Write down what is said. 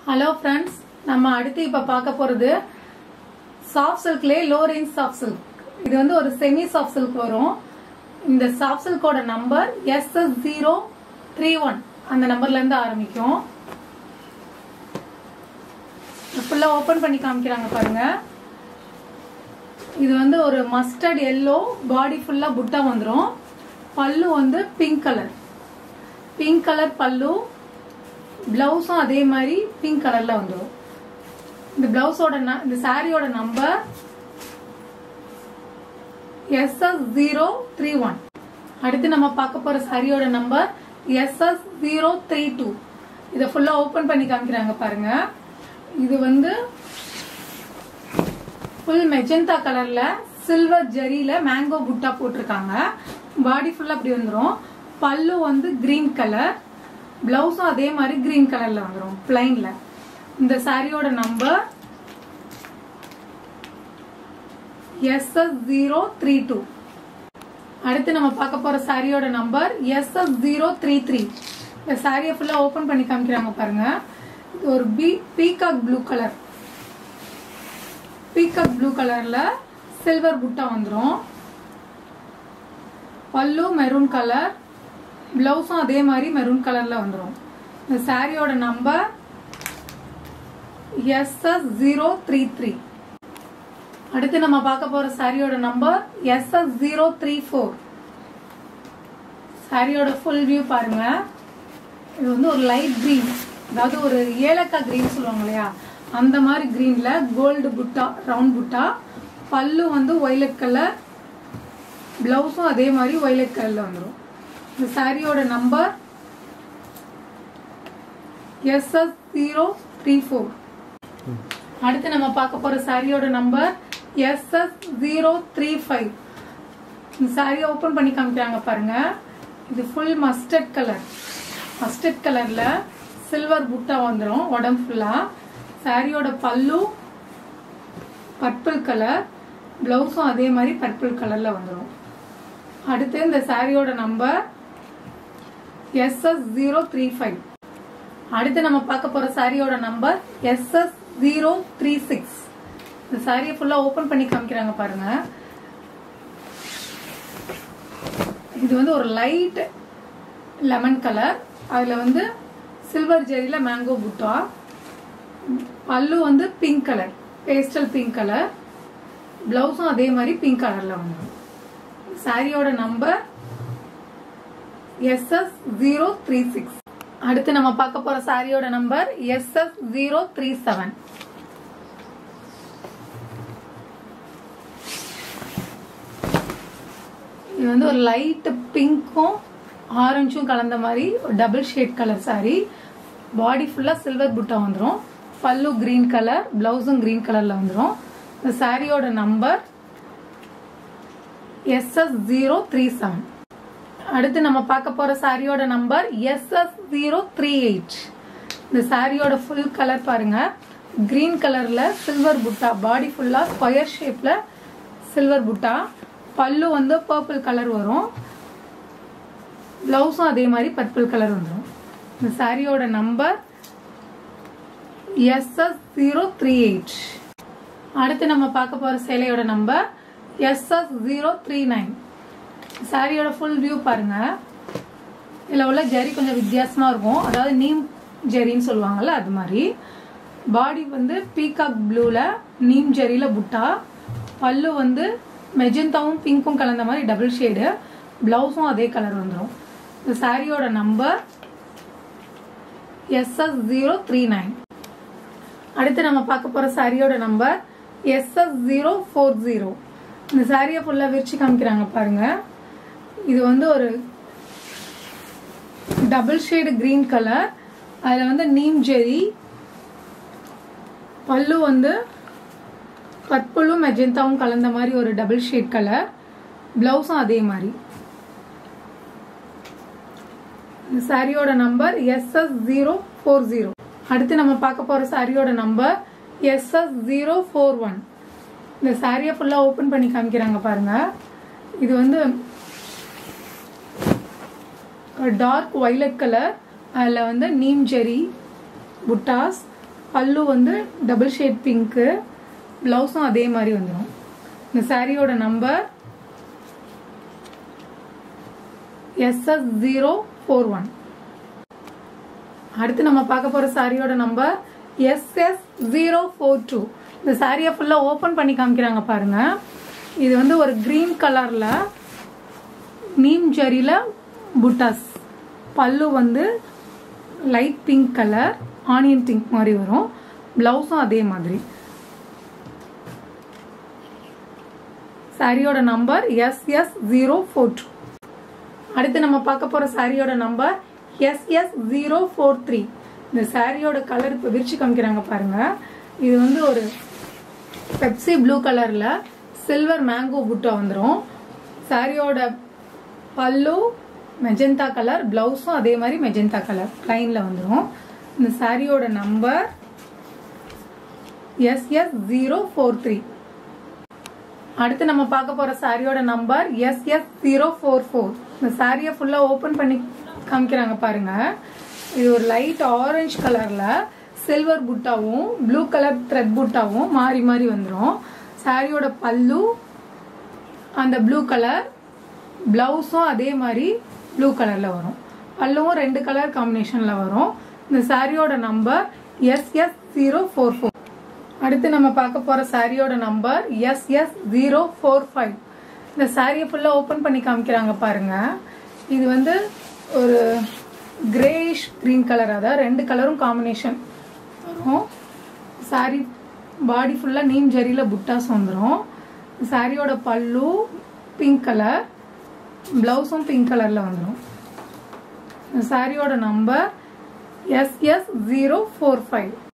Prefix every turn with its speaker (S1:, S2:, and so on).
S1: hello friends நம்ம அடுத்து இப்ப பார்க்க போறது சாஃப்ட் சில்க்லேயே லோ ரேஞ்ச் சாஃப்ட் சில்க் இது வந்து ஒரு செமி சாஃப்ட் சில்க் வரும் இந்த சாஃப்ட் சில்கோட number S S zero three one அந்த நம்பர்ல இருந்து ஆரம்பிக்கும் ஃபுல்லா ஓபன் பண்ணி காமிக்கிறாங்க பாருங்க இது வந்து ஒரு மஸ்டர்ட் எல்லோ பாடி ஃபுல்லா புட்டா வந்துரும் பல்லு வந்து பிங்க் கலர் பிங்க் கலர் பல்லு பிளவுஸும் அதே மாதிரி பிங்க் கலர்ல வந்துடும் இந்த பிளவுஸோட ந- இந்த சாரியோட number S S zero three one அடுத்து நம்ம பார்க்க போற சாரியோட number S S zero three two இதை ஃபுல்லா ஓபன் பண்ணி காமிக்கிறாங்க பாருங்க இது வந்து ஃபுல் மெஜந்தா கலர்ல சில்வர் ஜரியில மேங்கோ புட்டா போட்டிருக்காங்க பாடி ஃபுல்லா அப்படி வந்துரும் பல்லு வந்து கிரீன் கலர் பிளவுஸும் அதே மாதிரி கிரீன் கலர்ல வந்துரும் பிளைன்ல இந்த சாரியோட number S S zero three two அடுத்து நம்ம பார்க்க போற சாரியோட number S S zero three three இந்த சாரியை ஃபுல்லா ஓபன் பண்ணி காமிக்கிறாங்க பாருங்க இது ஒரு பீ peacock blue colour peacock blue கலர்ல சில்வர் புட்டா வந்துரும் பல்லு மெரூன் கலர் பிளவுஸும் அதே மாதிரி மெரூன் கலர்ல வந்துரும் இந்த சாரியோட number S S zero three three அடுத்து நம்ம பார்க்க போற சாரியோட number S S zero three four சாரியோட ஃபுல் வியூ பாருங்க இது வந்து ஒரு லைட் கிரீன் அதாவது ஒரு ஏலக்காய் கிரீன் சொல்லுவாங்க இல்லையா அந்த மாதிரி கிரீன்ல கோல்டு புட்டா ரவுண்ட் புட்டா பல்லு வந்து ஒய்லட் கலர் பிளவுஸும் அதே மாதிரி ஒய்லட் கலர்ல வந்துடும் இந்த சாரியோட number S S zero three four அடுத்து நம்ம பார்க்க போற சாரியோட number S S zero three five இந்த சாரியை ஓபன் பண்ணி காமிக்கிறாங்க பாருங்க இது ஃபுல் மஸ்டர்ட் கலர் மஸ்டர்ட் கலர்ல சில்வர் புட்டா வந்துடும் உடம்பு ஃபுல்லா சாரியோட பல்லு பர்பிள் கலர் பிளவுஸும் அதே மாதிரி பர்பிள் கலர்ல வந்துடும் அடுத்து இந்த சாரியோட number S S zero three five அடுத்து நம்ம பார்க்க போற சாரியோட number S S zero three six இந்த சாரியை ஃபுல்லா ஓபன் பண்ணி காமிக்கிறாங்க பாருங்க இது வந்து ஒரு லைட் லெமன் கலர் அதுல வந்து சில்வர் ஜெரியில மேங்கோ புட்டா பல்லு வந்து pink colour pastel pink colour பிளவுஸும் அதே மாதிரி பிங்க் கலர்ல வந்துடும் சாரியோட number S S zero three six அடுத்து நம்ம பார்க்க போற சாரியோட number S S zero three seven இது வந்து ஒரு லைட் பிங்க்கும் ஆரஞ்சும் கலந்த மாதிரி ஒரு double shade colour sari body ஃபுல்லா சில்வர் புட்டா வந்துடும் பல்லு கிரீன் கலர் பிளவுஸும் கிரீன் கலர்ல வந்துடும் இந்த சாரியோட number S S zero three seven அடுத்து நம்ம பார்க்க போற சாரியோட number S S zero three eight இந்த சாரியோட ஃபுல் கலர் பாருங்க கிரீன் கலர்ல சில்வர் புட்டா பாடி ஃபுல்லா ஸ்கொயர் ஷேப்ல சில்வர் புட்டா பல்லு வந்து பர்பிள் கலர் வரும் பிளவுஸும் அதே மாதிரி பர்பிள் கலர் வந்துடும் இந்த சாரியோட number S S zero three eight அடுத்து நம்ம பார்க்க போற சேலையோட number S S zero three nine சாரியோட ஃபுல் வியூ பாருங்க இதுல உள்ள ஜரி கொஞ்சம் வித்தியாசமா இருக்கும் அதாவது நீம் ஜெரின்னு சொல்லுவாங்கல்ல அது மாதிரி பாடி வந்து பீகாக் ப்ளூல நீம் ஜெரியில புட்டா பல்லு வந்து மெஜந்தாவும் பிங்க்கும் கலந்த மாதிரி டபுள் ஷேடு பிளவுஸும் அதே கலர் வந்துடும் இந்த சாரியோட number S S zero three nine அடுத்து நம்ம பார்க்க போற சாரியோட number S S zero four zero இந்த சாரியை ஃபுல்லா விரிச்சு காமிக்கிறாங்க பாருங்க இது வந்து ஒரு டபுள் ஷேடு கிரீன் கலர் அதுல வந்து நீம் ஜெரி பல்லு வந்து பர்பிளும் மெஜந்தாவும் கலந்த மாதிரி ஒரு டபுள் ஷேட் கலர் பிளவுஸும் அதே மாதிரி இந்த சாரியோட number S S zero four zero அடுத்து நம்ம பார்க்க போற சாரியோட number S S zero four one இந்த சாரியை ஃபுல்லா ஓபன் பண்ணி காமிக்கிறாங்க பாருங்க இது வந்து டார்க் வைலட் கலர் அதில் வந்து நீம் ஜெரி புட்டாஸ் பல்லு வந்து டபுள் ஷேட் பிங்க்கு ப்ளவுஸும் அதே மாதிரி வந்துடும் இந்த சாரியோட number S S zero four one அடுத்து நம்ம பார்க்க போற சாரியோட number S S zero four two இந்த சாரியை ஃபுல்லாக ஓப்பன் பண்ணி காமிக்கிறாங்க பாருங்க இது வந்து ஒரு கிரீன் கலர்ல நீம் ஜரியில புட்டாஸ் பல்லு வந்து light pink colour onion pink மாதிரி வரும் பிளவுஸும் அதே மாதிரி சாரியோட number S S zero four two அடுத்து நம்ம பார்க்க போற சாரியோட number S S zero four three இந்த சாரியோட கலர் இப்போ விரிச்சு காமிக்கிறாங்க பாருங்க இது வந்து ஒரு பெப்சி ப்ளூ கலர்ல சில்வர் மேங்கோ புட்டா வந்துடும் சாரியோட பல்லு மெஜந்தா கலர் பிளவுஸும் அதே மாதிரி மெஜந்தா கலர் லைன்ல வந்துடும் இந்த சாரியோட number S S zero four three அடுத்து நம்ம பார்க்க போற சாரியோட number S S zero four four இந்த சாரியை ஃபுல்லா ஓபன் பண்ணி காமிக்கிறாங்க பாருங்க இது ஒரு லைட் ஆரஞ்சு கலர்ல சில்வர் புட்டாவும் ப்ளூ கலர் த்ரெட் புட்டாவும் மாறி மாறி வந்துடும் சாரியோட பல்லு அந்த ப்ளூ கலர் பிளவுஸும் அதே மாதிரி ப்ளூ கலர்ல வரும் பல்லுவும் ரெண்டு கலர் காம்பினேஷன்ல வரும் இந்த சாரியோட number S S zero four four அடுத்து நம்ம பார்க்க போற சாரியோட number S S zero four five இந்த சாரியை ஃபுல்லாக ஓப்பன் பண்ணி காமிக்கிறாங்க பாருங்க இது வந்து ஒரு கிரேயிஷ் க்ரீன் கலர் அதாவது ரெண்டு கலரும் காம்பினேஷன் வரும் சாரி பாடி ஃபுல்லாக நீம் ஜரியில் புட்டாஸ் வந்துடும் சாரியோட பல்லு பிங்க் கலர் ப்ளவுஸும் பிங்க் கலரில் வந்துடும் சாரியோட number S S zero four five